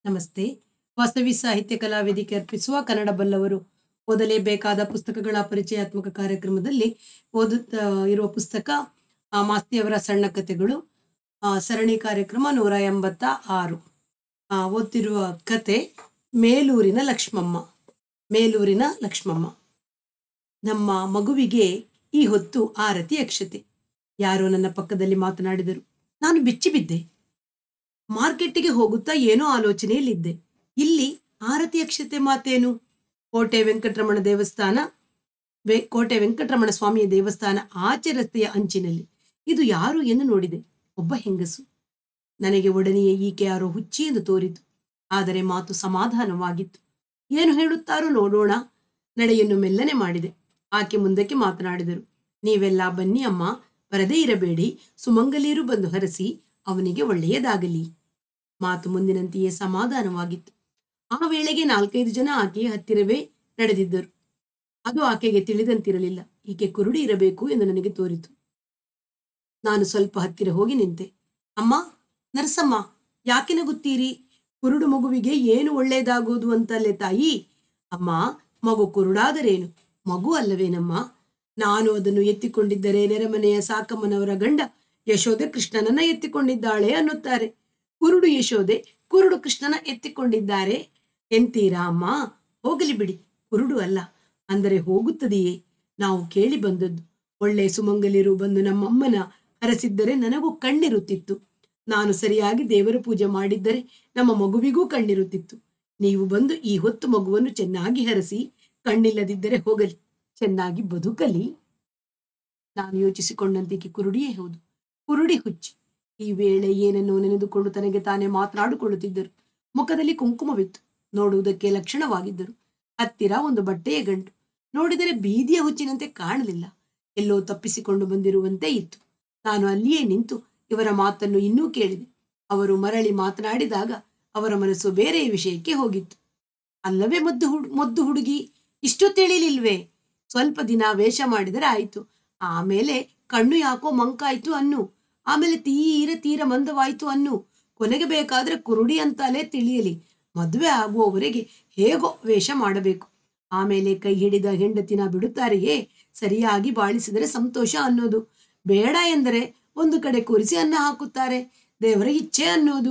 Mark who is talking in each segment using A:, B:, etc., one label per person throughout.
A: ನಮಸ್ತೆ ವಾಸವಿ ಸಾಹಿತ್ಯ ಕಲಾ ವೇದಿಕೆ ಅರ್ಪಿಸುವ ಕನ್ನಡ ಬಲ್ಲವರು ಓದಲೇಬೇಕಾದ ಪುಸ್ತಕಗಳ ಪರಿಚಯಾತ್ಮಕ ಕಾರ್ಯಕ್ರಮದಲ್ಲಿ ಓದುತ್ತಾ ಇರುವ ಪುಸ್ತಕ ಆ, ಮಾಸ್ತಿಯವರ ಸಣ್ಣ ಕಥೆಗಳು ಆ, ಸರಣಿ ಕಾರ್ಯಕ್ರಮ ನೂರ ಎಂಬತ್ತ ಆರು ಆ, ಓದ್ತಿರುವ ಕತೆ ಮೇಲೂರಿನ ಲಕ್ಷ್ಮಮ್ಮ ಮೇಲೂರಿನ ಲಕ್ಷ್ಮಮ್ಮ ನಮ್ಮ ಮಗುವಿಗೆ ಈ ಹೊತ್ತು ಆರತಿ ಅಕ್ಷತೆ ಯಾರೋ ನನ್ನ ಪಕ್ಕದಲ್ಲಿ ಮಾತನಾಡಿದರು ನಾನು ಬಿಚ್ಚಿ ಬಿದ್ದೆ ಮಾರ್ಕೆಟ್ಟಿಗೆ ಹೋಗುತ್ತಾ ಏನೋ ಆಲೋಚನೆಯಲ್ಲಿದ್ದೆ ಇಲ್ಲಿ ಆರತಿ ಅಕ್ಷತೆ ಮಾತೇನು ಕೋಟೆ ವೆಂಕಟರಮಣ ದೇವಸ್ಥಾನ ವೆ ಕೋಟೆ ವೆಂಕಟರಮಣ ಸ್ವಾಮಿಯ ದೇವಸ್ಥಾನ ಆಚೆ ರಸ್ತೆಯ ಅಂಚಿನಲ್ಲಿ ಇದು ಯಾರು ಎಂದು ನೋಡಿದೆ ಒಬ್ಬ ಹೆಂಗಸು ನನಗೆ ಒಡನೆಯೇ ಈಕೆ ಯಾರೋ ಹುಚ್ಚಿ ಎಂದು ತೋರಿತು ಆದರೆ ಮಾತು ಸಮಾಧಾನವಾಗಿತ್ತು ಏನು ಹೇಳುತ್ತಾರೋ ನೋಡೋಣ ನಡೆಯನ್ನು ಮೆಲ್ಲನೆ ಮಾಡಿದೆ ಆಕೆ ಮುಂದಕ್ಕೆ ಮಾತನಾಡಿದರು ನೀವೆಲ್ಲ ಬನ್ನಿ ಅಮ್ಮ ಬರದೇ ಇರಬೇಡಿ ಸುಮಂಗಲಿಯರು ಬಂದು ಹರಸಿ ಅವನಿಗೆ ಒಳ್ಳೆಯದಾಗಲಿ ಮಾತು ಮುಂದಿನಂತೆಯೇ ಸಮಾಧಾನವಾಗಿತ್ತು ಆ ವೇಳೆಗೆ ನಾಲ್ಕೈದು ಜನ ಆಕೆಯ ಹತ್ತಿರವೇ ನಡೆದಿದ್ದರು ಅದು ಆಕೆಗೆ ತಿಳಿದಂತಿರಲಿಲ್ಲ ಈಕೆ ಕುರುಡಿ ಇರಬೇಕು ಎಂದು ನನಗೆ ತೋರಿತು ನಾನು ಸ್ವಲ್ಪ ಹತ್ತಿರ ಹೋಗಿ ನಿಂತೆ ಅಮ್ಮ ನರಸಮ್ಮ ಯಾಕೆ ನಗುತ್ತೀರಿ ಕುರುಡು ಮಗುವಿಗೆ ಏನು ಒಳ್ಳೆಯದಾಗೋದು ಅಂತಲ್ಲೇ ತಾಯಿ ಅಮ್ಮ ಮಗು ಕುರುಡಾದರೇನು ಮಗು ಅಲ್ಲವೇನಮ್ಮ ನಾನು ಅದನ್ನು ಎತ್ತಿಕೊಂಡಿದ್ದರೆ ನೆರೆಮನೆಯ ಸಾಕಮ್ಮನವರ ಗಂಡ ಯಶೋದೆ ಕೃಷ್ಣನನ್ನ ಎತ್ತಿಕೊಂಡಿದ್ದಾಳೆ ಅನ್ನುತ್ತಾರೆ ಕುರುಡು ಯಶೋದೆ ಕುರುಡು ಕೃಷ್ಣನ ಎತ್ತಿಕೊಂಡಿದ್ದಾರೆ ಎಂತೀರಾ ಅಮ್ಮ ಹೋಗಲಿ ಬಿಡಿ ಕುರುಡು ಅಲ್ಲ ಅಂದರೆ ಹೋಗುತ್ತದೆಯೇ ನಾವು ಕೇಳಿ ಬಂದದ್ದು ಒಳ್ಳೆ ಸುಮಂಗಲಿರು ಬಂದು ನಮ್ಮಮ್ಮನ ಹರಸಿದ್ದರೆ ನನಗೂ ಕಣ್ಣಿರುತ್ತಿತ್ತು ನಾನು ಸರಿಯಾಗಿ ದೇವರ ಪೂಜೆ ಮಾಡಿದ್ದರೆ ನಮ್ಮ ಮಗುವಿಗೂ ಕಣ್ಣಿರುತ್ತಿತ್ತು ನೀವು ಬಂದು ಈ ಹೊತ್ತು ಮಗುವನ್ನು ಚೆನ್ನಾಗಿ ಹರಸಿ ಕಣ್ಣಿಲ್ಲದಿದ್ದರೆ ಹೋಗಲಿ ಚೆನ್ನಾಗಿ ಬದುಕಲಿ ನಾನು ಯೋಚಿಸಿಕೊಂಡಂತೆ ಕುರುಡಿಯೇ ಹೌದು ಕುರುಡಿ ಹುಚ್ಚಿ ಈ ವೇಳೆ ಏನನ್ನು ನೆನೆದುಕೊಂಡು ತನಗೆ ತಾನೇ ಮಾತನಾಡಿಕೊಳ್ಳುತ್ತಿದ್ದರು ಮುಖದಲ್ಲಿ ಕುಂಕುಮವಿತ್ತು ನೋಡುವುದಕ್ಕೆ ಲಕ್ಷಣವಾಗಿದ್ದರು ಹತ್ತಿರ ಒಂದು ಬಟ್ಟೆಯ ಗಂಟು ನೋಡಿದರೆ ಬೀದಿಯ ಹುಚ್ಚಿನಂತೆ ಕಾಣಲಿಲ್ಲ ಎಲ್ಲೋ ತಪ್ಪಿಸಿಕೊಂಡು ಬಂದಿರುವಂತೆ ಇತ್ತು ನಾನು ಅಲ್ಲಿಯೇ ನಿಂತು ಇವರ ಮಾತನ್ನು ಇನ್ನೂ ಕೇಳಿದೆ ಅವರು ಮರಳಿ ಮಾತನಾಡಿದಾಗ ಅವರ ಮನಸ್ಸು ಬೇರೆ ವಿಷಯಕ್ಕೆ ಹೋಗಿತ್ತು ಅಲ್ಲವೇ ಮುದ್ದು ಹುಡ್ ಮುದ್ದು ಹುಡುಗಿ ಇಷ್ಟು ತಿಳಿಲಿಲ್ವೇ ಸ್ವಲ್ಪ ದಿನ ವೇಷ ಮಾಡಿದರೆ ಆಯ್ತು ಆಮೇಲೆ ಕಣ್ಣು ಯಾಕೋ ಮಂಕಾಯ್ತು ಅನ್ನು ಆಮೇಲೆ ತೀರ ತೀರ ಮಂದವಾಯ್ತು ಅನ್ನು ಕೊನೆಗೆ ಬೇಕಾದ್ರೆ ಕುರುಡಿ ಅಂತಲೇ ತಿಳಿಯಲಿ ಮದುವೆ ಆಗುವವರೆಗೆ ಹೇಗೋ ವೇಷ ಮಾಡಬೇಕು ಆಮೇಲೆ ಕೈ ಹಿಡಿದ ಹೆಂಡತಿನ ಬಿಡುತ್ತಾರೆಯೇ ಸರಿಯಾಗಿ ಬಾಳಿಸಿದರೆ ಸಂತೋಷ ಅನ್ನೋದು ಬೇಡ ಎಂದರೆ ಒಂದು ಕಡೆ ಕೂರಿಸಿ ಅನ್ನ ಹಾಕುತ್ತಾರೆ ದೇವರ ಇಚ್ಛೆ ಅನ್ನೋದು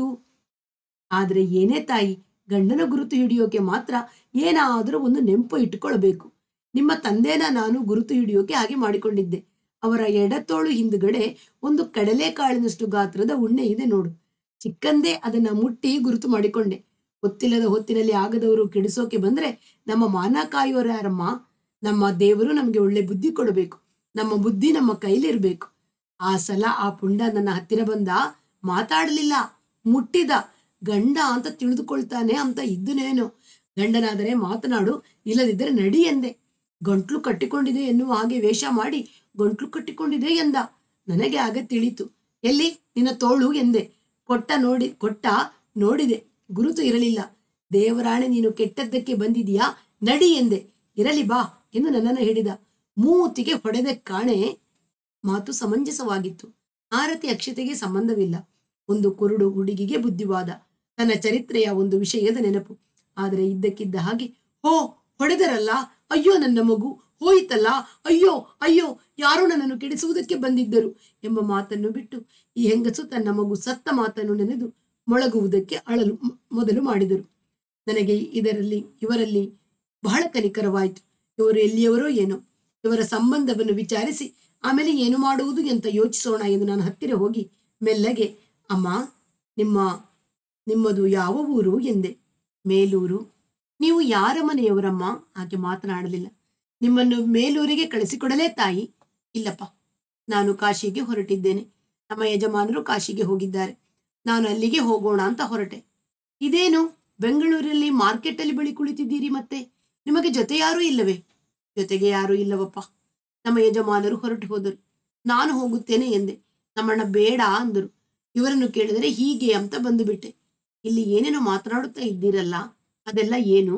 A: ಆದ್ರೆ ಏನೇ ತಾಯಿ ಗಂಡನ ಗುರುತು ಹಿಡಿಯೋಕೆ ಮಾತ್ರ ಏನಾದರೂ ಒಂದು ನೆಂಪು ಇಟ್ಟುಕೊಳ್ಬೇಕು ನಿಮ್ಮ ತಂದೆನ ನಾನು ಗುರುತು ಹಿಡಿಯೋಕೆ ಹಾಗೆ ಮಾಡಿಕೊಂಡಿದ್ದೆ ಅವರ ಎಡತೋಳು ಹಿಂದುಗಡೆ ಒಂದು ಕಡಲೆಕಾಳಿನಷ್ಟು ಗಾತ್ರದ ಉಣ್ಣೆ ಇದೆ ನೋಡು ಚಿಕ್ಕಂದೇ ಅದನ್ನ ಮುಟ್ಟಿ ಗುರುತು ಮಾಡಿಕೊಂಡೆ ಗೊತ್ತಿಲ್ಲದ ಹೊತ್ತಿನಲ್ಲಿ ಆಗದವರು ಕೆಡಿಸೋಕೆ ಬಂದ್ರೆ ನಮ್ಮ ಮಾನ ಕಾಯೋರು ಯಾರಮ್ಮ ನಮ್ಮ ದೇವರು ನಮಗೆ ಒಳ್ಳೆ ಬುದ್ಧಿ ಕೊಡಬೇಕು ನಮ್ಮ ಬುದ್ಧಿ ನಮ್ಮ ಕೈಲಿರ್ಬೇಕು ಆ ಸಲ ಆ ಪುಂಡ ನನ್ನ ಹತ್ತಿರ ಬಂದ ಮಾತಾಡಲಿಲ್ಲ ಮುಟ್ಟಿದ ಗಂಡ ಅಂತ ತಿಳಿದುಕೊಳ್ತಾನೆ ಅಂತ ಇದ್ದನೇನೋ ಗಂಡನಾದರೆ ಮಾತನಾಡು ಇಲ್ಲದಿದ್ದರೆ ನಡಿ ಎಂದೆ ಗಂಟ್ಲು ಕಟ್ಟಿಕೊಂಡಿದೆ ಎನ್ನುವ ಹಾಗೆ ವೇಷ ಮಾಡಿ ಗಂಟ್ಲು ಕಟ್ಟಿಕೊಂಡಿದೆ ಎಂದ ನನಗೆ ಆಗ ತಿಳಿತು ಎಲ್ಲಿ ನಿನ್ನ ತೋಳು ಎಂದೆ ಕೊಟ್ಟ ನೋಡಿ ಕೊಟ್ಟ ನೋಡಿದೆ ಗುರುತು ಇರಲಿಲ್ಲ ದೇವರಾಣೆ ನೀನು ಕೆಟ್ಟದ್ದಕ್ಕೆ ಬಂದಿದೀಯಾ ನಡಿ ಎಂದೆ ಇರಲಿ ಬಾ ಎಂದು ನನ್ನನ್ನು ಹಿಡಿದ ಮೂತಿಗೆ ಹೊಡೆದ ಕಾಣೆ ಮಾತು ಸಮಂಜಸವಾಗಿತ್ತು ಆರತಿ ಅಕ್ಷತೆಗೆ ಸಂಬಂಧವಿಲ್ಲ ಒಂದು ಕುರುಡು ಹುಡುಗಿಗೆ ಬುದ್ಧಿವಾದ ತನ್ನ ಚರಿತ್ರೆಯ ಒಂದು ವಿಷಯದ ನೆನಪು ಆದರೆ ಇದ್ದಕ್ಕಿದ್ದ ಹಾಗೆ ಹೋ ಹೊಡೆದರಲ್ಲ ಅಯ್ಯೋ ನನ್ನ ಮಗು ಹೋಯಿತಲ್ಲ ಅಯ್ಯೋ ಅಯ್ಯೋ ಯಾರೋ ನನ್ನನ್ನು ಕೆಡಿಸುವುದಕ್ಕೆ ಬಂದಿದ್ದರು ಎಂಬ ಮಾತನ್ನು ಬಿಟ್ಟು ಈ ಹೆಂಗಸು ತನ್ನ ಮಗು ಸತ್ತ ಮಾತನ್ನು ನೆನೆದು ಮೊಳಗುವುದಕ್ಕೆ ಅಳಲು ಮ- ಮೊದಲು ಮಾಡಿದರು ನನಗೆ ಇದರಲ್ಲಿ ಇವರಲ್ಲಿ ಬಹಳ ಕನಿಕರವಾಯಿತು ಇವರು ಎಲ್ಲಿಯವರೋ ಏನೋ ಇವರ ಸಂಬಂಧವನ್ನು ವಿಚಾರಿಸಿ ಆಮೇಲೆ ಏನು ಮಾಡುವುದು ಅಂತ ಯೋಚಿಸೋಣ ಎಂದು ನಾನು ಹತ್ತಿರ ಹೋಗಿ ಮೆಲ್ಲಗೆ ಅಮ್ಮ ನಿಮ್ಮ ನಿಮ್ಮದು ಯಾವ ಊರು ಎಂದೆ ಮೇಲೂರು ನೀವು ಯಾರ ಮನೆಯವರಮ್ಮ ಆಕೆ ಮಾತನಾಡಲಿಲ್ಲ ನಿಮ್ಮನ್ನು ಮೇಲೂರಿಗೆ ಕಳಿಸಿಕೊಡಲೇ ತಾಯಿ ಇಲ್ಲಪ್ಪ ನಾನು ಕಾಶಿಗೆ ಹೊರಟಿದ್ದೇನೆ ನಮ್ಮ ಯಜಮಾನರು ಕಾಶಿಗೆ ಹೋಗಿದ್ದಾರೆ ನಾನು ಅಲ್ಲಿಗೆ ಹೋಗೋಣ ಅಂತ ಹೊರಟೆ ಇದೇನು ಬೆಂಗಳೂರಲ್ಲಿ ಮಾರ್ಕೆಟಲ್ಲಿ ಬಳಿ ಕುಳಿತಿದ್ದೀರಿ ಮತ್ತೆ ನಿಮಗೆ ಜೊತೆ ಯಾರೂ ಇಲ್ಲವೇ ಜೊತೆಗೆ ಯಾರೂ ಇಲ್ಲವಪ್ಪ ನಮ್ಮ ಯಜಮಾನರು ಹೊರಟು ಹೋದರು ನಾನು ಹೋಗುತ್ತೇನೆ ಎಂದೆ ನಮ್ಮಣ್ಣ ಬೇಡ ಅಂದರು ಇವರನ್ನು ಕೇಳಿದರೆ ಹೀಗೆ ಅಂತ ಬಂದು ಬಿಟ್ಟೆ ಇಲ್ಲಿ ಏನೇನೋ ಮಾತನಾಡುತ್ತಾ ಇದ್ದೀರಲ್ಲ ಅದೆಲ್ಲ ಏನು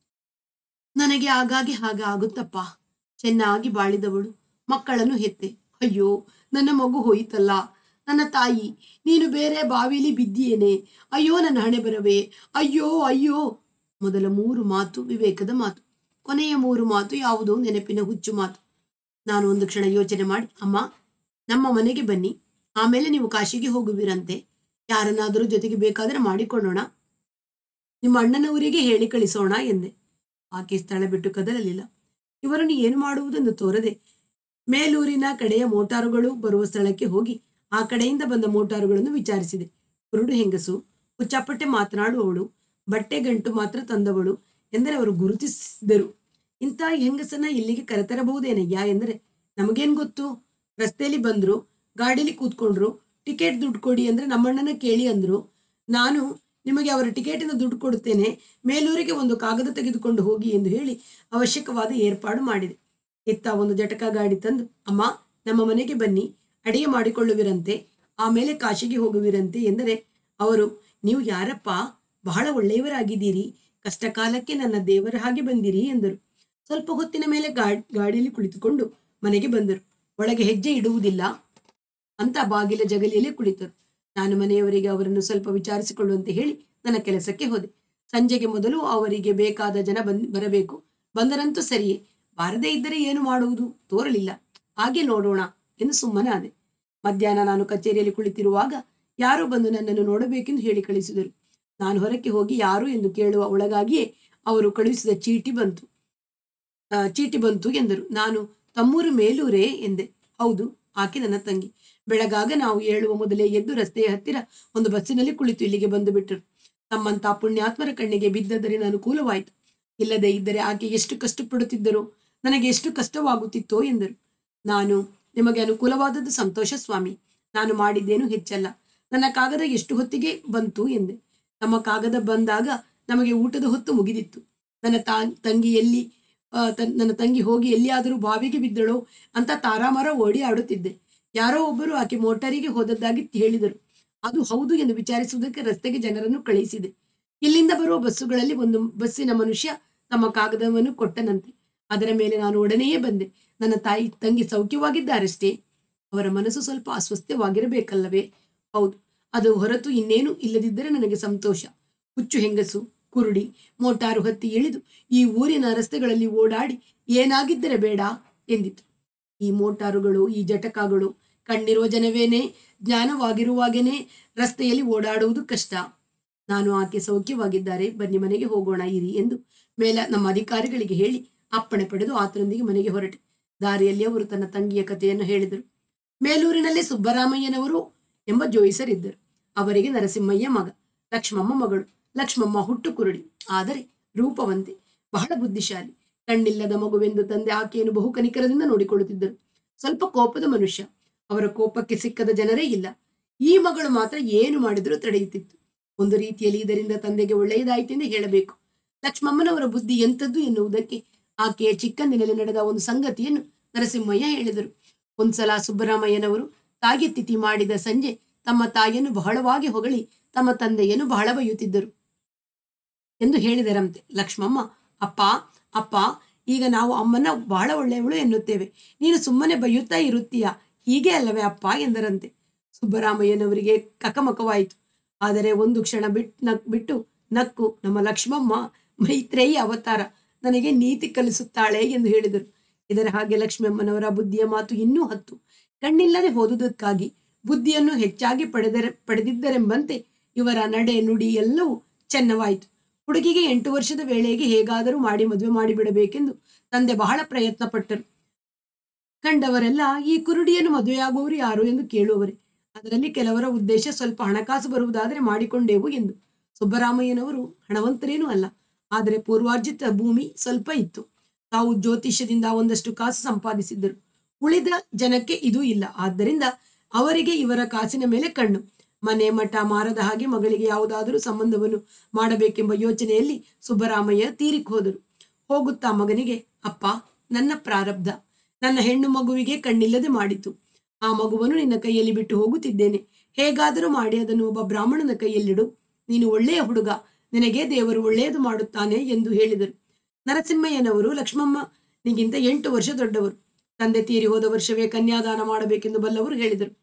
A: ನನಗೆ ಆಗಾಗ್ಗೆ ಹಾಗೆ ಆಗುತ್ತಪ್ಪ ಚೆನ್ನಾಗಿ ಬಾಳಿದವಳು ಮಕ್ಕಳನ್ನು ಹೆತ್ತೆ ಅಯ್ಯೋ ನನ್ನ ಮಗು ಹೋಯಿತಲ್ಲ ನನ್ನ ತಾಯಿ ನೀನು ಬೇರೆ ಬಾವಿಲಿ ಬಿದ್ದೀಯೇನೆ ಅಯ್ಯೋ ನನ್ನ ಹಣೆ ಬರವೇ ಅಯ್ಯೋ ಅಯ್ಯೋ ಮೊದಲ ಮೂರು ಮಾತು ವಿವೇಕದ ಮಾತು ಕೊನೆಯ ಮೂರು ಮಾತು ಯಾವುದೋ ನೆನಪಿನ ಹುಚ್ಚು ಮಾತು ನಾನು ಒಂದು ಕ್ಷಣ ಯೋಚನೆ ಮಾಡಿ ಅಮ್ಮ ನಮ್ಮ ಮನೆಗೆ ಬನ್ನಿ ಆಮೇಲೆ ನೀವು ಕಾಶಿಗೆ ಹೋಗುವಿರಂತೆ ಯಾರನ್ನಾದರೂ ಜೊತೆಗೆ ಬೇಕಾದರೆ ಮಾಡಿಕೊಳ್ಳೋಣ ನಿಮ್ಮ ಅಣ್ಣನ ಊರಿಗೆ ಹೇಳಿ ಕಳಿಸೋಣ ಎಂದೆ ಆಕೆ ಸ್ಥಳ ಬಿಟ್ಟು ಕದಲಲಿಲ್ಲ ಇವರನ್ನು ಏನು ಮಾಡುವುದೆಂದು ತೋರದೆ ಮೇಲೂರಿನ ಕಡೆಯ ಮೋಟಾರುಗಳು ಬರುವ ಸ್ಥಳಕ್ಕೆ ಹೋಗಿ ಆ ಕಡೆಯಿಂದ ಬಂದ ಮೋಟಾರುಗಳನ್ನು ವಿಚಾರಿಸಿದೆ ಕುರುಡು ಹೆಂಗಸು ಹುಚ್ಚಾಪಟ್ಟೆ ಮಾತನಾಡುವವಳು ಬಟ್ಟೆ ಗಂಟು ಮಾತ್ರ ತಂದವಳು ಎಂದರೆ ಅವರು ಗುರುತಿಸಿದರು ಇಂಥ ಹೆಂಗಸನ್ನ ಇಲ್ಲಿಗೆ ಕರೆತರಬಹುದೇನಯ್ಯ ಎಂದರೆ ನಮಗೇನ್ ಗೊತ್ತು ರಸ್ತೆಯಲ್ಲಿ ಬಂದ್ರು ಗಾಡಿಲಿ ಕೂತ್ಕೊಂಡ್ರು ಟಿಕೆಟ್ ದುಡ್ಡು ಕೊಡಿ ಅಂದ್ರೆ ನಮ್ಮಣ್ಣನ ಕೇಳಿ ಅಂದ್ರು ನಾನು ನಿಮಗೆ ಅವರ ಟಿಕೆಟಿನ ದುಡ್ಡು ಕೊಡುತ್ತೇನೆ ಮೇಲೂರಿಗೆ ಒಂದು ಕಾಗದ ತೆಗೆದುಕೊಂಡು ಹೋಗಿ ಎಂದು ಹೇಳಿ ಅವಶ್ಯಕವಾದ ಏರ್ಪಾಡು ಮಾಡಿದೆ ಇತ್ತ ಒಂದು ಜಟಕ ಗಾಡಿ ತಂದು ಅಮ್ಮ ನಮ್ಮ ಮನೆಗೆ ಬನ್ನಿ ಅಡಿಗೆ ಮಾಡಿಕೊಳ್ಳುವಿರಂತೆ ಆಮೇಲೆ ಕಾಶಿಗೆ ಹೋಗುವಿರಂತೆ ಎಂದರೆ ಅವರು ನೀವು ಯಾರಪ್ಪ ಬಹಳ ಒಳ್ಳೆಯವರಾಗಿದ್ದೀರಿ ಕಷ್ಟ ಕಾಲಕ್ಕೆ ನನ್ನ ದೇವರ ಹಾಗೆ ಬಂದಿರಿ ಎಂದರು ಸ್ವಲ್ಪ ಹೊತ್ತಿನ ಮೇಲೆ ಗಾಡ್ ಗಾಡಿಯಲ್ಲಿ ಕುಳಿತುಕೊಂಡು ಮನೆಗೆ ಬಂದರು ಒಳಗೆ ಹೆಜ್ಜೆ ಇಡುವುದಿಲ್ಲ ಅಂತ ಬಾಗಿಲ ಜಗಲಿಯಲ್ಲಿ ಕುಳಿತರು ನಾನು ಮನೆಯವರಿಗೆ ಅವರನ್ನು ಸ್ವಲ್ಪ ವಿಚಾರಿಸಿಕೊಳ್ಳುವಂತೆ ಹೇಳಿ ನನ್ನ ಕೆಲಸಕ್ಕೆ ಹೋದೆ ಸಂಜೆಗೆ ಮೊದಲು ಅವರಿಗೆ ಬೇಕಾದ ಜನ ಬಂದ್ ಬರಬೇಕು ಬಂದರಂತೂ ಸರಿಯೇ ಬಾರದೇ ಇದ್ದರೆ ಏನು ಮಾಡುವುದು ತೋರಲಿಲ್ಲ ಹಾಗೆ ನೋಡೋಣ ಎಂದು ಸುಮ್ಮನಾದೆ ಮಧ್ಯಾಹ್ನ ನಾನು ಕಚೇರಿಯಲ್ಲಿ ಕುಳಿತಿರುವಾಗ ಯಾರೋ ಬಂದು ನನ್ನನ್ನು ನೋಡಬೇಕೆಂದು ಹೇಳಿ ಕಳಿಸಿದರು ನಾನು ಹೊರಕ್ಕೆ ಹೋಗಿ ಯಾರು ಎಂದು ಕೇಳುವ ಒಳಗಾಗಿಯೇ ಅವರು ಕಳುಹಿಸಿದ ಚೀಟಿ ಬಂತು ಆ, ಚೀಟಿ ಬಂತು ಎಂದರು ನಾನು ತಮ್ಮೂರು ಮೇಲೂರೇ ಎಂದೆ ಹೌದು ಆಕೆ ನನ್ನ ತಂಗಿ ಬೆಳಗಾಗ ನಾವು ಏಳುವ ಮೊದಲೇ ಎದ್ದು ರಸ್ತೆಯ ಹತ್ತಿರ ಒಂದು ಬಸ್ಸಿನಲ್ಲಿ ಕುಳಿತು ಇಲ್ಲಿಗೆ ಬಂದು ಬಿಟ್ಟರು ತಮ್ಮಂತ ಪುಣ್ಯಾತ್ಮರ ಕಣ್ಣಿಗೆ ಬಿದ್ದದರಿಂದ ಅನುಕೂಲವಾಯಿತು ಇಲ್ಲದೆ ಇದ್ದರೆ ಆಕೆ ಎಷ್ಟು ಕಷ್ಟಪಡುತ್ತಿದ್ದರು ನನಗೆ ಎಷ್ಟು ಕಷ್ಟವಾಗುತ್ತಿತ್ತೋ ಎಂದರು ನಾನು ನಿಮಗೆ ಅನುಕೂಲವಾದದ್ದು ಸಂತೋಷ ಸ್ವಾಮಿ ನಾನು ಮಾಡಿದ್ದೇನು ಹೆಚ್ಚಲ್ಲ ನನ್ನ ಕಾಗದ ಎಷ್ಟು ಹೊತ್ತಿಗೆ ಬಂತು ಎಂದೆ ನಮ್ಮ ಕಾಗದ ಬಂದಾಗ ನಮಗೆ ಊಟದ ಹೊತ್ತು ಮುಗಿದಿತ್ತು ನನ್ನ ತಾ ತಂಗಿ ಎಲ್ಲಿ ಆ, ತನ್- ನನ್ನ ತಂಗಿ ಹೋಗಿ ಎಲ್ಲಿಯಾದರೂ ಬಾವಿಗೆ ಬಿದ್ದಳೋ ಅಂತ ತಾರಾಮರ ಓಡಿ ಆಡುತ್ತಿದ್ದೆ ಯಾರೋ ಒಬ್ಬರು ಆಕೆ ಮೋಟಾರಿಗೆ ಹೋದದ್ದಾಗಿ ಹೇಳಿದರು ಅದು ಹೌದು ಎಂದು ವಿಚಾರಿಸುವುದಕ್ಕೆ ರಸ್ತೆಗೆ ಜನರನ್ನು ಕಳುಹಿಸಿದೆ ಇಲ್ಲಿಂದ ಬರುವ ಬಸ್ಸುಗಳಲ್ಲಿ ಒಂದು ಬಸ್ಸಿನ ಮನುಷ್ಯ ತಮ್ಮ ಕಾಗದವನ್ನು ಕೊಟ್ಟನಂತೆ ಅದರ ಮೇಲೆ ನಾನು ಒಡನೆಯೇ ಬಂದೆ ನನ್ನ ತಾಯಿ ತಂಗಿ ಸೌಖ್ಯವಾಗಿದ್ದಾರಷ್ಟೇ ಅವರ ಮನಸ್ಸು ಸ್ವಲ್ಪ ಅಸ್ವಸ್ಥವಾಗಿರಬೇಕಲ್ಲವೇ ಹೌದು ಅದು ಹೊರತು ಇನ್ನೇನು ಇಲ್ಲದಿದ್ದರೆ ನನಗೆ ಸಂತೋಷ ಹುಚ್ಚು ಹೆಂಗಸು ಕುರುಡಿ ಮೋಟಾರು ಹತ್ತಿ ಇಳಿದು ಈ ಊರಿನ ರಸ್ತೆಗಳಲ್ಲಿ ಓಡಾಡಿ ಏನಾಗಿದ್ದರೆ ಬೇಡ ಎಂದಿತು ಈ ಮೋಟಾರುಗಳು ಈ ಜಟಕಾಗಳು ಕಣ್ಣಿರುವ ಜನವೇನೆ ಜ್ಞಾನವಾಗಿರುವಾಗೇನೆ ರಸ್ತೆಯಲ್ಲಿ ಓಡಾಡುವುದು ಕಷ್ಟ ನಾನು ಆಕೆ ಸೌಖ್ಯವಾಗಿದ್ದಾರೆ ಬನ್ನಿ ಮನೆಗೆ ಹೋಗೋಣ ಇರಿ ಎಂದು ಮೇಲ ನಮ್ಮ ಅಧಿಕಾರಿಗಳಿಗೆ ಹೇಳಿ ಅಪ್ಪಣೆ ಪಡೆದು ಆತನೊಂದಿಗೆ ಮನೆಗೆ ಹೊರಟೆ ದಾರಿಯಲ್ಲಿ ಅವರು ತನ್ನ ತಂಗಿಯ ಕಥೆಯನ್ನು ಹೇಳಿದರು ಮೇಲೂರಿನಲ್ಲಿ ಸುಬ್ಬರಾಮಯ್ಯನವರು ಎಂಬ ಜೋಯಿಸರಿದ್ದರು ಅವರಿಗೆ ನರಸಿಂಹಯ್ಯ ಮಗ ಲಕ್ಷ್ಮಮ್ಮ ಮಗಳು ಲಕ್ಷ್ಮಮ್ಮ ಹುಟ್ಟು ಕುರುಡಿ ಆದರೆ ರೂಪವಂತೆ ಬಹಳ ಬುದ್ಧಿಶಾಲಿ ಕಣ್ಣಿಲ್ಲದ ಮಗುವೆಂದು ತಂದೆ ಆಕೆಯನ್ನು ಬಹು ಕನಿಕರದಿಂದ ನೋಡಿಕೊಳ್ಳುತ್ತಿದ್ದರು ಸ್ವಲ್ಪ ಕೋಪದ ಮನುಷ್ಯ ಅವರ ಕೋಪಕ್ಕೆ ಸಿಕ್ಕದ ಜನರೇ ಇಲ್ಲ ಈ ಮಗಳು ಮಾತ್ರ ಏನು ಮಾಡಿದರೂ ತಡೆಯುತ್ತಿತ್ತು ಒಂದು ರೀತಿಯಲ್ಲಿ ಇದರಿಂದ ತಂದೆಗೆ ಒಳ್ಳೆಯದಾಯಿತೆಂದೇ ಹೇಳಬೇಕು ಲಕ್ಷ್ಮಮ್ಮನವರ ಬುದ್ಧಿ ಎಂಥದ್ದು ಎನ್ನುವುದಕ್ಕೆ ಆಕೆಯ ಚಿಕ್ಕಂದಿನಲ್ಲಿ ನಡೆದ ಒಂದು ಸಂಗತಿಯನ್ನು ನರಸಿಂಹಯ್ಯ ಹೇಳಿದರು ಒಂದ್ಸಲ ಸುಬ್ಬರಾಮಯ್ಯನವರು ತಾಗಿ ತಿಥಿ ಮಾಡಿದ ಸಂಜೆ ತಮ್ಮ ತಾಯಿಯನ್ನು ಬಹಳವಾಗಿ ಹೊಗಳಿ ತಮ್ಮ ತಂದೆಯನ್ನು ಬಹಳ ಬೈಯುತ್ತಿದ್ದರು ಎಂದು ಹೇಳಿದರಂತೆ ಲಕ್ಷ್ಮಮ್ಮ ಅಪ್ಪ ಅಪ್ಪ ಈಗ ನಾವು ಅಮ್ಮನ ಬಹಳ ಒಳ್ಳೆಯವಳು ಎನ್ನುತ್ತೇವೆ ನೀನು ಸುಮ್ಮನೆ ಬೈಯುತ್ತಾ ಇರುತ್ತೀಯಾ ಹೀಗೆ ಅಲ್ಲವೇ ಅಪ್ಪ ಎಂದರಂತೆ ಸುಬ್ಬರಾಮಯ್ಯನವರಿಗೆ ಕಕಮಕವಾಯಿತು ಆದರೆ ಒಂದು ಕ್ಷಣ ಬಿಟ್ ನಕ್ ಬಿಟ್ಟು ನಕ್ಕು ನಮ್ಮ ಲಕ್ಷ್ಮಮ್ಮ ಮೈತ್ರೇಯಿ ಅವತಾರ ನನಗೆ ನೀತಿ ಕಲಿಸುತ್ತಾಳೆ ಎಂದು ಹೇಳಿದರು ಇದರ ಹಾಗೆ ಲಕ್ಷ್ಮಮ್ಮನವರ ಬುದ್ಧಿಯ ಮಾತು ಇನ್ನೂ ಹತ್ತು ಕಣ್ಣಿಲ್ಲದೆ ಹೋದುದಕ್ಕಾಗಿ ಬುದ್ಧಿಯನ್ನು ಹೆಚ್ಚಾಗಿ ಪಡೆದರೆ ಪಡೆದಿದ್ದರೆಂಬಂತೆ ಇವರ ನಡೆ ನುಡಿ ಎಲ್ಲವೂ ಚೆನ್ನವಾಯಿತು ಹುಡುಗಿಗೆ ಎಂಟು ವರ್ಷದ ವೇಳೆಗೆ ಹೇಗಾದರೂ ಮಾಡಿ ಮದುವೆ ಮಾಡಿಬಿಡಬೇಕೆಂದು ತಂದೆ ಬಹಳ ಪ್ರಯತ್ನ ಪಟ್ಟರು ಕಂಡವರೆಲ್ಲ ಈ ಕುರುಡಿಯನ್ನು ಮದುವೆಯಾಗುವವರು ಯಾರು ಎಂದು ಕೇಳುವವರೇ ಅದರಲ್ಲಿ ಕೆಲವರ ಉದ್ದೇಶ ಸ್ವಲ್ಪ ಹಣಕಾಸು ಬರುವುದಾದರೆ ಮಾಡಿಕೊಂಡೆವು ಎಂದು ಸುಬ್ಬರಾಮಯ್ಯನವರು ಹಣವಂತರೇನೂ ಅಲ್ಲ ಆದರೆ ಪೂರ್ವಾರ್ಜಿತ ಭೂಮಿ ಸ್ವಲ್ಪ ಇತ್ತು ತಾವು ಜ್ಯೋತಿಷ್ಯದಿಂದ ಒಂದಷ್ಟು ಕಾಸು ಸಂಪಾದಿಸಿದ್ದರು ಉಳಿದ ಜನಕ್ಕೆ ಇದು ಇಲ್ಲ ಆದ್ದರಿಂದ ಅವರಿಗೆ ಇವರ ಕಾಸಿನ ಮೇಲೆ ಕಣ್ಣು ಮನೆ ಮಠ ಮಾರದ ಹಾಗೆ ಮಗಳಿಗೆ ಯಾವುದಾದರೂ ಸಂಬಂಧವನ್ನು ಮಾಡಬೇಕೆಂಬ ಯೋಚನೆಯಲ್ಲಿ ಸುಬ್ಬರಾಮಯ್ಯ ತೀರಿಕ್ ಹೋದರು ಹೋಗುತ್ತಾ ಮಗನಿಗೆ ಅಪ್ಪ ನನ್ನ ಪ್ರಾರಬ್ಧ ನನ್ನ ಹೆಣ್ಣು ಮಗುವಿಗೆ ಕಣ್ಣಿಲ್ಲದೆ ಮಾಡಿತು ಆ ಮಗುವನ್ನು ನಿನ್ನ ಕೈಯಲ್ಲಿ ಬಿಟ್ಟು ಹೋಗುತ್ತಿದ್ದೇನೆ ಹೇಗಾದರೂ ಮಾಡಿ ಅದನ್ನು ಒಬ್ಬ ಬ್ರಾಹ್ಮಣನ ಕೈಯಲ್ಲಿಡು ನೀನು ಒಳ್ಳೆಯ ಹುಡುಗ ನಿನಗೆ ದೇವರು ಒಳ್ಳೆಯದು ಮಾಡುತ್ತಾನೆ ಎಂದು ಹೇಳಿದರು ನರಸಿಂಹಯ್ಯನವರು ಲಕ್ಷ್ಮಮ್ಮನಿಗಿಂತ ಎಂಟು ವರ್ಷ ದೊಡ್ಡವರು ತಂದೆ ತೀರಿ ಹೋದ ವರ್ಷವೇ ಕನ್ಯಾದಾನ ಮಾಡಬೇಕೆಂದು ಬಲ್ಲವರು ಹೇಳಿದರು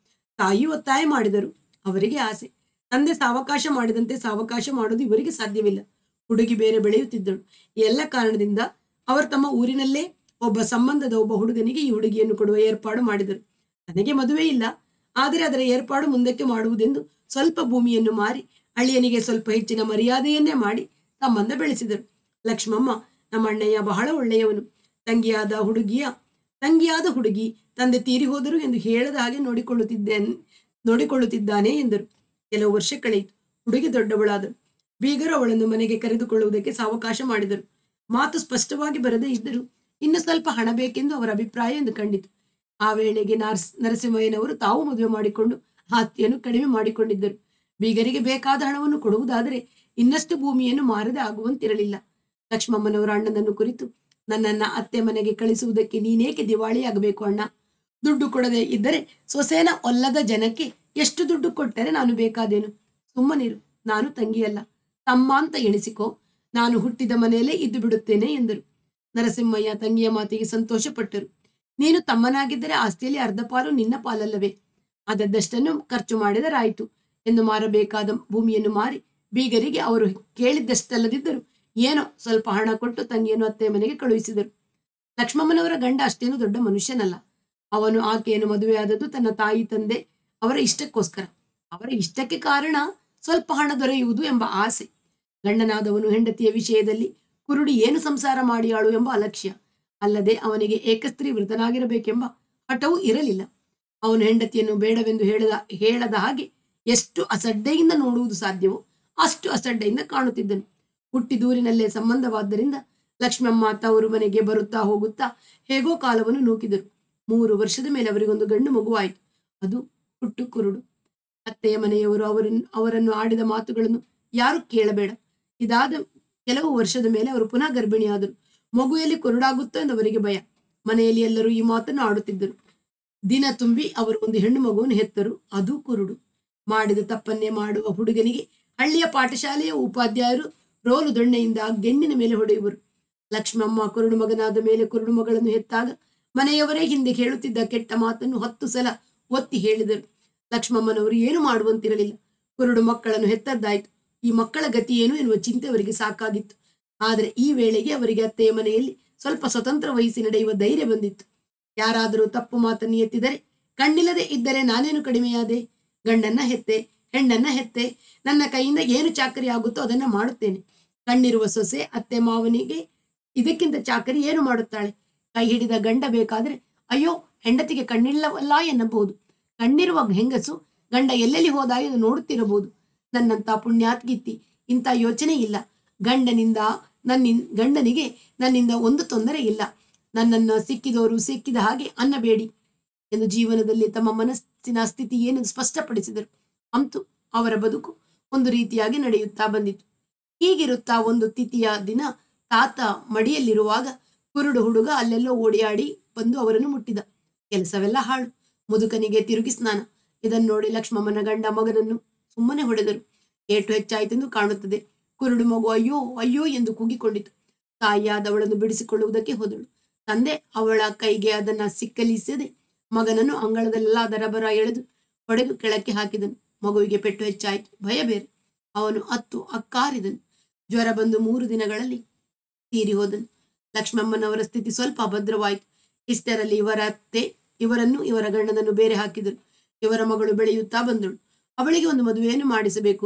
A: ತಾಯಿ ಒತ್ತಾಯ ಮಾಡಿದರು ಅವರಿಗೆ ಆಸೆ ತಂದೆ ಸಾವಕಾಶ ಮಾಡಿದಂತೆ ಸಾವಕಾಶ ಮಾಡೋದು ಇವರಿಗೆ ಸಾಧ್ಯವಿಲ್ಲ ಹುಡುಗಿ ಬೇರೆ ಬೆಳೆಯುತ್ತಿದ್ದಳು ಈ ಎಲ್ಲ ಕಾರಣದಿಂದ ಅವರು ತಮ್ಮ ಊರಿನಲ್ಲೇ ಒಬ್ಬ ಸಂಬಂಧದ ಒಬ್ಬ ಹುಡುಗನಿಗೆ ಈ ಹುಡುಗಿಯನ್ನು ಕೊಡುವ ಏರ್ಪಾಡು ಮಾಡಿದರು ತನಗೆ ಮದುವೆ ಇಲ್ಲ ಆದರೆ ಅದರ ಏರ್ಪಾಡು ಮುಂದಕ್ಕೆ ಮಾಡುವುದೆಂದು ಸ್ವಲ್ಪ ಭೂಮಿಯನ್ನು ಮಾರಿ ಅಳಿಯನಿಗೆ ಸ್ವಲ್ಪ ಹೆಚ್ಚಿನ ಮರ್ಯಾದೆಯನ್ನೇ ಮಾಡಿ ಸಂಬಂಧ ಬೆಳೆಸಿದರು ಲಕ್ಷ್ಮಮ್ಮ ನಮ್ಮ ಅಣ್ಣಯ್ಯ ಬಹಳ ಒಳ್ಳೆಯವನು ತಂಗಿಯಾದ ಹುಡುಗಿಯ ತಂಗಿಯಾದ ಹುಡುಗಿ ತಂದೆ ತೀರಿ ಹೋದರು ಎಂದು ಹೇಳದ ಹಾಗೆ ನೋಡಿಕೊಳ್ಳುತ್ತಿದ್ದೇನೆ ನೋಡಿಕೊಳ್ಳುತ್ತಿದ್ದಾನೆ ಎಂದರು ಕೆಲವು ವರ್ಷ ಕಳೆಯಿತು ಹುಡುಗಿ ದೊಡ್ಡವಳಾದಳು ಬೀಗರು ಅವಳನ್ನು ಮನೆಗೆ ಕರೆದುಕೊಳ್ಳುವುದಕ್ಕೆ ಸಾವಕಾಶ ಮಾಡಿದರು ಮಾತು ಸ್ಪಷ್ಟವಾಗಿ ಬರದೇ ಇದ್ದರು ಇನ್ನು ಸ್ವಲ್ಪ ಹಣ ಬೇಕೆಂದು ಅವರ ಅಭಿಪ್ರಾಯ ಎಂದು ಕಂಡಿತು ಆ ವೇಳೆಗೆ ನರಸ್ ನರಸಿಂಹಯ್ಯನವರು ತಾವು ಮದುವೆ ಮಾಡಿಕೊಂಡು ಆಸ್ತಿಯನ್ನು ಕಡಿಮೆ ಮಾಡಿಕೊಂಡಿದ್ದರು ಬೀಗರಿಗೆ ಬೇಕಾದ ಹಣವನ್ನು ಕೊಡುವುದಾದರೆ ಇನ್ನಷ್ಟು ಭೂಮಿಯನ್ನು ಮಾರದೆ ಆಗುವಂತಿರಲಿಲ್ಲ ಲಕ್ಷ್ಮಮ್ಮನವರ ಅಣ್ಣನನ್ನು ಕುರಿತು ನನ್ನನ್ನ ಅತ್ತೆ ಮನೆಗೆ ಕಳಿಸುವುದಕ್ಕೆ ನೀನೇಕೆ ದಿವಾಳಿಯಾಗಬೇಕು ಅಣ್ಣ ದುಡ್ಡು ಕೊಡದೆ ಇದ್ದರೆ ಸೊಸೇನ ಒಲ್ಲದ ಜನಕ್ಕೆ ಎಷ್ಟು ದುಡ್ಡು ಕೊಟ್ಟರೆ ನಾನು ಬೇಕಾದೇನು ಸುಮ್ಮನಿರು ನಾನು ತಂಗಿಯಲ್ಲ ತಮ್ಮ ಅಂತ ಎಣಿಸಿಕೋ ನಾನು ಹುಟ್ಟಿದ ಮನೆಯಲ್ಲೇ ಇದ್ದು ಬಿಡುತ್ತೇನೆ ಎಂದರು ನರಸಿಂಹಯ್ಯ ತಂಗಿಯ ಮಾತಿಗೆ ಸಂತೋಷಪಟ್ಟರು ನೀನು ತಮ್ಮನಾಗಿದ್ದರೆ ಆಸ್ತಿಯಲ್ಲಿ ಅರ್ಧ ಪಾಲು ನಿನ್ನ ಪಾಲಲ್ಲವೇ ಅದದ್ದಷ್ಟನ್ನು ಖರ್ಚು ಮಾಡಿದರಾಯಿತು ಎಂದು ಮಾರಬೇಕಾದ ಭೂಮಿಯನ್ನು ಮಾರಿ ಬೀಗರಿಗೆ ಅವರು ಕೇಳಿದ್ದಷ್ಟಲ್ಲದಿದ್ದರು ಏನೋ ಸ್ವಲ್ಪ ಹಣ ಕೊಟ್ಟು ತಂಗಿಯನ್ನು ಅತ್ತೆ ಮನೆಗೆ ಕಳುಹಿಸಿದರು ಲಕ್ಷ್ಮಮ್ಮನವರ ಗಂಡ ಅಷ್ಟೇನು ದೊಡ್ಡ ಮನುಷ್ಯನಲ್ಲ ಅವನು ಆಕೆಯನ್ನು ಮದುವೆಯಾದದ್ದು ತನ್ನ ತಾಯಿ ತಂದೆ ಅವರ ಇಷ್ಟಕ್ಕೋಸ್ಕರ ಅವರ ಇಷ್ಟಕ್ಕೆ ಕಾರಣ ಸ್ವಲ್ಪ ಹಣ ದೊರೆಯುವುದು ಎಂಬ ಆಸೆ ಗಂಡನಾದವನು ಹೆಂಡತಿಯ ವಿಷಯದಲ್ಲಿ ಕುರುಡಿ ಏನು ಸಂಸಾರ ಮಾಡಿಯಾಳು ಎಂಬ ಅಲಕ್ಷ್ಯ ಅಲ್ಲದೆ ಅವನಿಗೆ ಏಕಸ್ತ್ರೀ ವೃತನಾಗಿರಬೇಕೆಂಬ ಹಠವೂ ಇರಲಿಲ್ಲ ಅವನು ಹೆಂಡತಿಯನ್ನು ಬೇಡವೆಂದು ಹೇಳದ ಹೇಳದ ಹಾಗೆ ಎಷ್ಟು ಅಸಡ್ಡೆಯಿಂದ ನೋಡುವುದು ಸಾಧ್ಯವೋ ಅಷ್ಟು ಅಸಡ್ಡೆಯಿಂದ ಕಾಣುತ್ತಿದ್ದನು ಹುಟ್ಟಿದೂರಿನಲ್ಲೇ ಸಂಬಂಧವಾದ್ದರಿಂದ ಲಕ್ಷ್ಮಮ್ಮ ತವರು ಮನೆಗೆ ಬರುತ್ತಾ ಹೋಗುತ್ತಾ ಹೇಗೋ ಕಾಲವನ್ನು ನೂಕಿದರು ಮೂರು ವರ್ಷದ ಮೇಲೆ ಅವರಿಗೊಂದು ಗಂಡು ಮಗುವಾಯಿತು ಅದು ಹುಟ್ಟು ಕುರುಡು ಅತ್ತೆಯ ಮನೆಯವರು ಅವರನ್ನು ಅವರನ್ನು ಆಡಿದ ಮಾತುಗಳನ್ನು ಯಾರು ಕೇಳಬೇಡ ಇದಾದ ಕೆಲವು ವರ್ಷದ ಮೇಲೆ ಅವರು ಪುನಃ ಗರ್ಭಿಣಿಯಾದರು ಮಗುಯಲ್ಲಿ ಕುರುಡಾಗುತ್ತೋ ಎಂದು ಅವರಿಗೆ ಭಯ ಮನೆಯಲ್ಲಿ ಎಲ್ಲರೂ ಈ ಮಾತನ್ನು ಆಡುತ್ತಿದ್ದರು ದಿನ ತುಂಬಿ ಅವರು ಒಂದು ಹೆಣ್ಣು ಮಗುವನ್ನು ಹೆತ್ತರು ಅದು ಕುರುಡು ಮಾಡಿದ ತಪ್ಪನ್ನೇ ಮಾಡುವ ಹುಡುಗನಿಗೆ ಹಳ್ಳಿಯ ಪಾಠಶಾಲೆಯ ಉಪಾಧ್ಯಾಯರು ರೋಲು ದೊಣ್ಣೆಯಿಂದ ಗೆಣ್ಣಿನ ಮೇಲೆ ಹೊಡೆಯುವರು ಲಕ್ಷ್ಮಮ್ಮ ಕುರುಡು ಮಗನಾದ ಮೇಲೆ ಕುರುಡು ಮಗಳನ್ನು ಹೆತ್ತಾಗ ಮನೆಯವರೇ ಹಿಂದೆ ಹೇಳುತ್ತಿದ್ದ ಕೆಟ್ಟ ಮಾತನ್ನು ಹತ್ತು ಸಲ ಒತ್ತಿ ಹೇಳಿದರು ಲಕ್ಷ್ಮಮ್ಮನವರು ಏನು ಮಾಡುವಂತಿರಲಿಲ್ಲ ಕುರುಡು ಮಕ್ಕಳನ್ನು ಹೆತ್ತದ್ದಾಯ್ತು ಈ ಮಕ್ಕಳ ಗತಿ ಏನು ಎನ್ನುವ ಚಿಂತೆ ಅವರಿಗೆ ಸಾಕಾಗಿತ್ತು ಆದರೆ ಈ ವೇಳೆಗೆ ಅವರಿಗೆ ಅತ್ತೆಯ ಮನೆಯಲ್ಲಿ ಸ್ವಲ್ಪ ಸ್ವತಂತ್ರ ವಹಿಸಿ ನಡೆಯುವ ಧೈರ್ಯ ಬಂದಿತ್ತು ಯಾರಾದರೂ ತಪ್ಪು ಮಾತನ್ನು ಎತ್ತಿದರೆ ಕಣ್ಣಿಲ್ಲದೆ ಇದ್ದರೆ ನಾನೇನು ಕಡಿಮೆಯಾದೆ ಗಂಡನ್ನ ಹೆತ್ತೆ ಹೆಣ್ಣನ್ನ ಹೆತ್ತೆ ನನ್ನ ಕೈಯಿಂದ ಏನು ಚಾಕರಿ ಆಗುತ್ತೋ ಅದನ್ನ ಮಾಡುತ್ತೇನೆ ಕಣ್ಣಿರುವ ಸೊಸೆ ಅತ್ತೆ ಮಾವನಿಗೆ ಇದಕ್ಕಿಂತ ಚಾಕರಿ ಏನು ಮಾಡುತ್ತಾಳೆ ಕೈ ಹಿಡಿದ ಗಂಡ ಬೇಕಾದ್ರೆ ಅಯ್ಯೋ ಹೆಂಡತಿಗೆ ಕಣ್ಣಿಲ್ಲವಲ್ಲ ಎನ್ನಬಹುದು ಕಣ್ಣಿರುವ ಹೆಂಗಸು ಗಂಡ ಎಲ್ಲೆಲ್ಲಿ ಹೋದ ಎಂದು ನೋಡುತ್ತಿರಬಹುದು ನನ್ನಂತ ಪುಣ್ಯಾತ್ಗಿತ್ತಿ ಇಂಥ ಯೋಚನೆ ಇಲ್ಲ ಗಂಡನಿಂದ ನನ್ನಿನ್ ಗಂಡನಿಗೆ ನನ್ನಿಂದ ಒಂದು ತೊಂದರೆ ಇಲ್ಲ ನನ್ನನ್ನು ಸಿಕ್ಕಿದವರು ಸಿಕ್ಕಿದ ಹಾಗೆ ಅನ್ನಬೇಡಿ ಎಂದು ಜೀವನದಲ್ಲಿ ತಮ್ಮ ಮನಸ್ಸಿನ ಸ್ಥಿತಿ ಏನು ಸ್ಪಷ್ಟಪಡಿಸಿದರು ಅಂತೂ ಅವರ ಬದುಕು ಒಂದು ರೀತಿಯಾಗಿ ನಡೆಯುತ್ತಾ ಬಂದಿತು ಹೀಗಿರುತ್ತಾ ಒಂದು ತಿಥಿಯ ದಿನ ತಾತ ಮಡಿಯಲ್ಲಿರುವಾಗ ಕುರುಡು ಹುಡುಗ ಅಲ್ಲೆಲ್ಲೋ ಓಡಿಯಾಡಿ ಬಂದು ಅವರನ್ನು ಮುಟ್ಟಿದ ಕೆಲಸವೆಲ್ಲ ಹಾಳು ಮುದುಕನಿಗೆ ತಿರುಗಿ ಸ್ನಾನ ಇದನ್ನು ನೋಡಿ ಲಕ್ಷ್ಮಮ್ಮನ ಗಂಡ ಮಗನನ್ನು ಸುಮ್ಮನೆ ಹೊಡೆದರು ಏಟು ಹೆಚ್ಚಾಯಿತೆಂದು ಕಾಣುತ್ತದೆ ಕುರುಡು ಮಗು ಅಯ್ಯೋ ಅಯ್ಯೋ ಎಂದು ಕೂಗಿಕೊಂಡಿತು ತಾಯಿಯಾದವಳನ್ನು ಬಿಡಿಸಿಕೊಳ್ಳುವುದಕ್ಕೆ ಹೋದಳು ತಂದೆ ಅವಳ ಕೈಗೆ ಅದನ್ನ ಸಿಕ್ಕಲಿಸದೆ ಮಗನನ್ನು ಅಂಗಳದಲ್ಲೆಲ್ಲ ದರಬರ ಎಳೆದು ಹೊಡೆದು ಕೆಳಕ್ಕೆ ಹಾಕಿದನು ಮಗುವಿಗೆ ಪೆಟ್ಟು ಹೆಚ್ಚಾಯಿತು ಭಯ ಬೇರೆ ಅವನು ಅತ್ತು ಅಕ್ಕಾರಿದನು ಜ್ವರ ಬಂದು ಮೂರು ದಿನಗಳಲ್ಲಿ ತೀರಿ ಹೋದನು ಲಕ್ಷ್ಮಮ್ಮನವರ ಸ್ಥಿತಿ ಸ್ವಲ್ಪ ಅಭದ್ರವಾಯಿತು ಇಷ್ಟರಲ್ಲಿ ಇವರ ಅತ್ತೆ ಇವರನ್ನು ಇವರ ಗಂಡನನ್ನು ಬೇರೆ ಹಾಕಿದರು ಇವರ ಮಗಳು ಬೆಳೆಯುತ್ತಾ ಬಂದಳು ಅವಳಿಗೆ ಒಂದು ಮದುವೆಯನ್ನು ಮಾಡಿಸಬೇಕು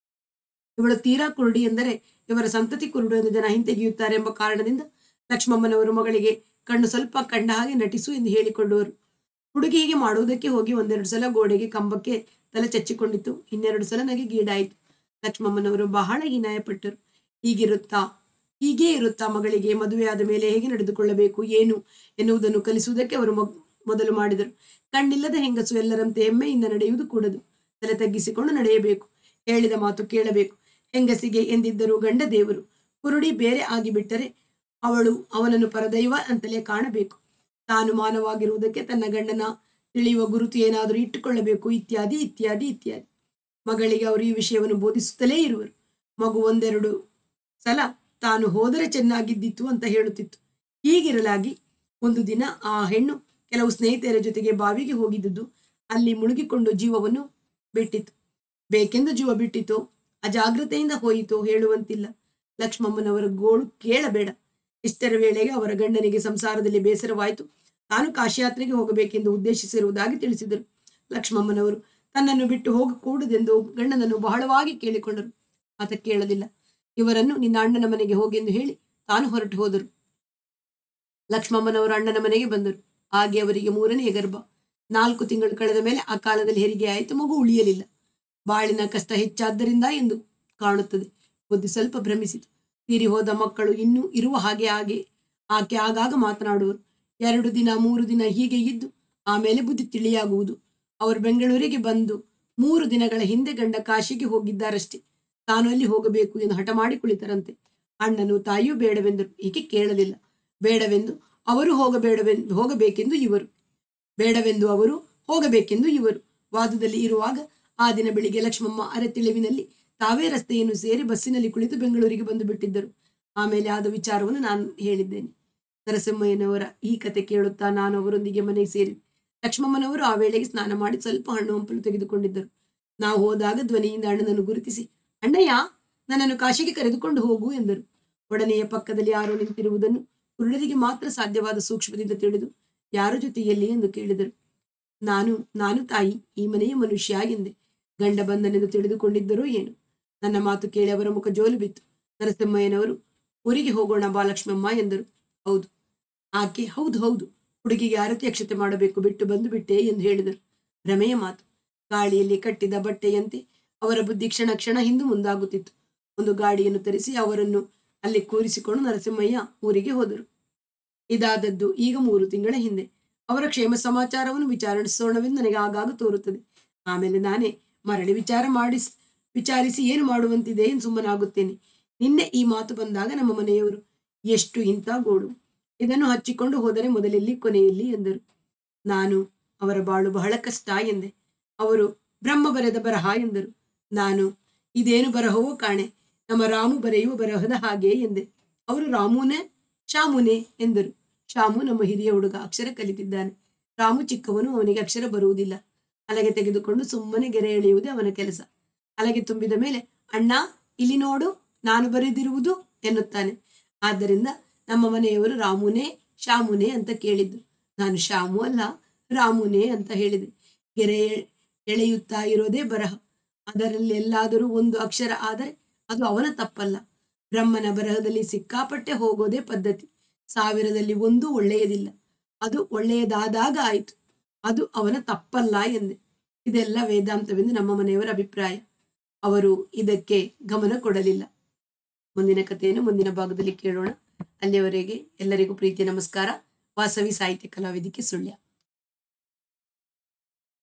A: ಇವಳು ತೀರಾ ಕುರುಡಿ ಎಂದರೆ ಇವರ ಸಂತತಿ ಕುರುಡು ಎಂದು ಜನ ಹಿಂತೆಗೆಯುತ್ತಾರೆ ಎಂಬ ಕಾರಣದಿಂದ ಲಕ್ಷ್ಮಮ್ಮನವರು ಮಗಳಿಗೆ ಕಣ್ಣು ಸ್ವಲ್ಪ ಕಂಡ ಹಾಗೆ ನಟಿಸು ಎಂದು ಹೇಳಿಕೊಂಡವರು ಹುಡುಗಿ ಹೀಗೆ ಮಾಡುವುದಕ್ಕೆ ಹೋಗಿ ಒಂದೆರಡು ಸಲ ಗೋಡೆಗೆ ಕಂಬಕ್ಕೆ ತಲೆ ಚಚ್ಚಿಕೊಂಡಿತು ಇನ್ನೆರಡು ಸಲ ನಗೆ ಗೀಡಾಯಿತು ಲಕ್ಷ್ಮಮ್ಮನವರು ಬಹಳ ಹೀನಾಯಪಟ್ಟರು ಹೀಗಿರುತ್ತಾ ಹೀಗೇ ಇರುತ್ತಾ ಮಗಳಿಗೆ ಮದುವೆಯಾದ ಮೇಲೆ ಹೇಗೆ ನಡೆದುಕೊಳ್ಳಬೇಕು ಏನು ಎನ್ನುವುದನ್ನು ಕಲಿಸುವುದಕ್ಕೆ ಅವರು ಮೊಗ್- ಮೊದಲು ಮಾಡಿದರು ಕಣ್ಣಿಲ್ಲದ ಹೆಂಗಸು ಎಲ್ಲರಂತೆ ಹೆಮ್ಮೆಯಿಂದ ನಡೆಯುವುದು ಕೂಡದು ತಲೆ ತಗ್ಗಿಸಿಕೊಂಡು ನಡೆಯಬೇಕು ಹೇಳಿದ ಮಾತು ಕೇಳಬೇಕು ಹೆಂಗಸಿಗೆ ಎಂದಿದ್ದರು ಗಂಡ ದೇವರು ಕುರುಡಿ ಬೇರೆ ಆಗಿಬಿಟ್ಟರೆ ಅವಳು ಅವನನ್ನು ಪರದೈವ ಅಂತಲೇ ಕಾಣಬೇಕು ತಾನು ಮಾನವಾಗಿರುವುದಕ್ಕೆ ತನ್ನ ಗಂಡನ ತಿಳಿಯುವ ಗುರುತು ಏನಾದರೂ ಇಟ್ಟುಕೊಳ್ಳಬೇಕು ಇತ್ಯಾದಿ ಇತ್ಯಾದಿ ಇತ್ಯಾದಿ ಮಗಳಿಗೆ ಅವರು ಈ ವಿಷಯವನ್ನು ಬೋಧಿಸುತ್ತಲೇ ಇರುವರು ಮಗು ಒಂದೆರಡು ಸಲ ತಾನು ಹೋದರೆ ಚೆನ್ನಾಗಿದ್ದಿತ್ತು ಅಂತ ಹೇಳುತ್ತಿತ್ತು ಹೀಗಿರಲಾಗಿ ಒಂದು ದಿನ ಆ ಹೆಣ್ಣು ಕೆಲವು ಸ್ನೇಹಿತರ ಜೊತೆಗೆ ಬಾವಿಗೆ ಹೋಗಿದ್ದುದು ಅಲ್ಲಿ ಮುಳುಗಿಕೊಂಡು ಜೀವವನ್ನು ಬಿಟ್ಟಿತು ಬೇಕೆಂದು ಜೀವ ಬಿಟ್ಟಿತು ಅಜಾಗ್ರತೆಯಿಂದ ಹೋಯಿತು ಹೇಳುವಂತಿಲ್ಲ ಲಕ್ಷ್ಮಮ್ಮನವರ ಗೋಳು ಕೇಳಬೇಡ ಇಷ್ಟರ ವೇಳೆಗೆ ಅವರ ಗಂಡನಿಗೆ ಸಂಸಾರದಲ್ಲಿ ಬೇಸರವಾಯಿತು ತಾನು ಕಾಶಿಯಾತ್ರೆಗೆ ಹೋಗಬೇಕೆಂದು ಉದ್ದೇಶಿಸಿರುವುದಾಗಿ ತಿಳಿಸಿದರು ಲಕ್ಷ್ಮಮ್ಮನವರು ತನ್ನನ್ನು ಬಿಟ್ಟು ಹೋಗಕೂಡದೆಂದು ಗಂಡನನ್ನು ಬಹಳವಾಗಿ ಕೇಳಿಕೊಂಡರು ಆತ ಕೇಳಲಿಲ್ಲ ಇವರನ್ನು ನಿನ್ನ ಅಣ್ಣನ ಮನೆಗೆ ಹೋಗೆಂದು ಹೇಳಿ ತಾನು ಹೊರಟು ಹೋದರು ಲಕ್ಷ್ಮಮ್ಮನವರು ಅಣ್ಣನ ಮನೆಗೆ ಬಂದರು ಹಾಗೆ ಅವರಿಗೆ ಮೂರನೇ ಗರ್ಭ ನಾಲ್ಕು ತಿಂಗಳು ಕಳೆದ ಮೇಲೆ ಆ ಕಾಲದಲ್ಲಿ ಹೆರಿಗೆ ಆಯಿತು ಮಗು ಉಳಿಯಲಿಲ್ಲ ಬಾಳಿನ ಕಷ್ಟ ಹೆಚ್ಚಾದ್ದರಿಂದ ಎಂದು ಕಾಣುತ್ತದೆ ಬುದ್ಧಿ ಸ್ವಲ್ಪ ಭ್ರಮಿಸಿತು ತೀರಿ ಹೋದ ಮಕ್ಕಳು ಇನ್ನೂ ಇರುವ ಹಾಗೆ ಹಾಗೆ ಆಕೆ ಆಗಾಗ ಮಾತನಾಡುವರು ಎರಡು ದಿನ ಮೂರು ದಿನ ಹೀಗೆ ಇದ್ದು ಆಮೇಲೆ ಬುದ್ಧಿ ತಿಳಿಯಾಗುವುದು ಅವರು ಬೆಂಗಳೂರಿಗೆ ಬಂದು ಮೂರು ದಿನಗಳ ಹಿಂದೆ ಗಂಡ ಕಾಶಿಗೆ ಹೋಗಿದ್ದಾರಷ್ಟೇ ತಾನು ಅಲ್ಲಿ ಹೋಗಬೇಕು ಎಂದು ಹಠ ಮಾಡಿ ಕುಳಿತರಂತೆ ಅಣ್ಣನು ತಾಯಿಯೂ ಬೇಡವೆಂದರು ಈಕೆ ಕೇಳಲಿಲ್ಲ ಬೇಡವೆಂದು ಅವರು ಹೋಗಬೇಡವೆಂದು ಹೋಗಬೇಕೆಂದು ಇವರು ಬೇಡವೆಂದು ಅವರು ಹೋಗಬೇಕೆಂದು ಇವರು ವಾದದಲ್ಲಿ ಇರುವಾಗ ಆ ದಿನ ಬೆಳಿಗ್ಗೆ ಲಕ್ಷ್ಮಮ್ಮ ಅರೆತಿಳಿವಿನಲ್ಲಿ ತಾವೇ ರಸ್ತೆಯನ್ನು ಸೇರಿ ಬಸ್ಸಿನಲ್ಲಿ ಕುಳಿತು ಬೆಂಗಳೂರಿಗೆ ಬಂದು ಬಿಟ್ಟಿದ್ದರು ಆಮೇಲೆ ಆದ ವಿಚಾರವನ್ನು ನಾನು ಹೇಳಿದ್ದೇನೆ ನರಸಿಂಹಯ್ಯನವರ ಈ ಕತೆ ಕೇಳುತ್ತಾ ನಾನು ಅವರೊಂದಿಗೆ ಮನೆಗೆ ಸೇರಿ ಲಕ್ಷ್ಮಮ್ಮನವರು ಆ ವೇಳೆಗೆ ಸ್ನಾನ ಮಾಡಿ ಸ್ವಲ್ಪ ಹಣ್ಣು ಹಂಪಲು ತೆಗೆದುಕೊಂಡಿದ್ದರು ನಾವು ಹೋದಾಗ ಧ್ವನಿಯಿಂದ ಅಣ್ಣನನ್ನು ಗುರುತಿಸಿ ಅಣ್ಣಯ್ಯ ನನ್ನನ್ನು ಕಾಶಿಗೆ ಕರೆದುಕೊಂಡು ಹೋಗು ಎಂದರು ಒಡನೆಯ ಪಕ್ಕದಲ್ಲಿ ಯಾರೋ ನಿಂತಿರುವುದನ್ನು ಕುರುಡರಿಗೆ ಮಾತ್ರ ಸಾಧ್ಯವಾದ ಸೂಕ್ಷ್ಮದಿಂದ ತಿಳಿದು ಯಾರ ಜೊತೆಯಲ್ಲಿ ಎಂದು ಕೇಳಿದರು ನಾನು ನಾನು ತಾಯಿ ಈ ಮನೆಯ ಮನುಷ್ಯ ಎಂದೆ ಗಂಡ ಬಂದನೆಂದು ತಿಳಿದುಕೊಂಡಿದ್ದರೋ ಏನು ನನ್ನ ಮಾತು ಕೇಳಿ ಅವರ ಮುಖ ಜೋಲು ಬಿತ್ತು ನರಸಿಂಹಯ್ಯನವರು ಊರಿಗೆ ಹೋಗೋಣ ಬಾಲಕ್ಷ್ಮಮ್ಮ ಎಂದರು ಹೌದು ಆಕೆ ಹೌದು ಹೌದು ಹುಡುಗಿಗೆ ಆರತಿ ಅಕ್ಷತೆ ಮಾಡಬೇಕು ಬಿಟ್ಟು ಬಂದು ಬಿಟ್ಟೆ ಎಂದು ಹೇಳಿದರು ಭ್ರಮೆಯ ಮಾತು ಗಾಳಿಯಲ್ಲಿ ಕಟ್ಟಿದ ಬಟ್ಟೆಯಂತೆ ಅವರ ಬುದ್ಧಿ ಕ್ಷಣ ಕ್ಷಣ ಹಿಂದು ಮುಂದಾಗುತ್ತಿತ್ತು ಒಂದು ಗಾಡಿಯನ್ನು ತರಿಸಿ ಅವರನ್ನು ಅಲ್ಲಿ ಕೂರಿಸಿಕೊಂಡು ನರಸಿಂಹಯ್ಯ ಊರಿಗೆ ಹೋದರು ಇದಾದದ್ದು ಈಗ ಮೂರು ತಿಂಗಳ ಹಿಂದೆ ಅವರ ಕ್ಷೇಮ ಸಮಾಚಾರವನ್ನು ವಿಚಾರಿಸೋಣವೆಂದು ನನಗೆ ಆಗಾಗ ತೋರುತ್ತದೆ ಆಮೇಲೆ ನಾನೇ ಮರಳಿ ವಿಚಾರ ಮಾಡಿಸ್ ವಿಚಾರಿಸಿ ಏನು ಮಾಡುವಂತಿದೆ ಎಂದು ಸುಮ್ಮನಾಗುತ್ತೇನೆ ನಿನ್ನೆ ಈ ಮಾತು ಬಂದಾಗ ನಮ್ಮ ಮನೆಯವರು ಎಷ್ಟು ಇಂಥ ಗೋಡು ಇದನ್ನು ಹಚ್ಚಿಕೊಂಡು ಹೋದರೆ ಮೊದಲೆಲ್ಲಿ ಕೊನೆಯಲ್ಲಿ ಎಂದರು ನಾನು ಅವರ ಬಾಳು ಬಹಳ ಕಷ್ಟ ಎಂದೆ ಅವರು ಬ್ರಹ್ಮ ಬರೆದ ಬರಹ ಎಂದರು ನಾನು ಇದೇನು ಬರಹವೋ ಕಾಣೆ ನಮ್ಮ ರಾಮು ಬರೆಯುವ ಬರಹದ ಹಾಗೆ ಎಂದೆ ಅವರು ರಾಮುನೇ ಶಾಮುನೇ ಎಂದರು ಶಾಮು ನಮ್ಮ ಹಿರಿಯ ಹುಡುಗ ಅಕ್ಷರ ಕಲಿತಿದ್ದಾನೆ ರಾಮು ಚಿಕ್ಕವನು ಅವನಿಗೆ ಅಕ್ಷರ ಬರುವುದಿಲ್ಲ ಅಲಗೆ ತೆಗೆದುಕೊಂಡು ಸುಮ್ಮನೆ ಗೆರೆ ಎಳೆಯುವುದೇ ಅವನ ಕೆಲಸ ಅಲಗೆ ತುಂಬಿದ ಮೇಲೆ ಅಣ್ಣ ಇಲ್ಲಿ ನೋಡು ನಾನು ಬರೆದಿರುವುದು ಎನ್ನುತ್ತಾನೆ ಆದ್ದರಿಂದ ನಮ್ಮ ಮನೆಯವರು ರಾಮುನೇ ಶಾಮುನೇ ಅಂತ ಕೇಳಿದ್ದು ನಾನು ಶಾಮು ಅಲ್ಲ ರಾಮುನೇ ಅಂತ ಹೇಳಿದೆ ಗೆರೆ ಎಳೆಯುತ್ತಾ ಇರೋದೇ ಬರಹ ಅದರಲ್ಲಿ ಎಲ್ಲಾದರೂ ಒಂದು ಅಕ್ಷರ ಆದರೆ ಅದು ಅವನ ತಪ್ಪಲ್ಲ ಬ್ರಹ್ಮನ ಬರಹದಲ್ಲಿ ಸಿಕ್ಕಾಪಟ್ಟೆ ಹೋಗೋದೇ ಪದ್ಧತಿ ಸಾವಿರದಲ್ಲಿ ಒಂದು ಒಳ್ಳೆಯದಿಲ್ಲ ಅದು ಒಳ್ಳೆಯದಾದಾಗ ಆಯಿತು ಅದು ಅವನ ತಪ್ಪಲ್ಲ ಎಂದೆ ಇದೆಲ್ಲ ವೇದಾಂತವೆಂದು ನಮ್ಮ ಮನೆಯವರ ಅಭಿಪ್ರಾಯ ಅವರು ಇದಕ್ಕೆ ಗಮನ ಕೊಡಲಿಲ್ಲ ಮುಂದಿನ ಕಥೆಯನ್ನು ಮುಂದಿನ ಭಾಗದಲ್ಲಿ ಕೇಳೋಣ ಅಲ್ಲಿಯವರೆಗೆ ಎಲ್ಲರಿಗೂ ಪ್ರೀತಿಯ ನಮಸ್ಕಾರ ವಾಸವಿ ಸಾಹಿತ್ಯ ಕಲಾವಿದಿಕೆ ಸುಳ್ಯ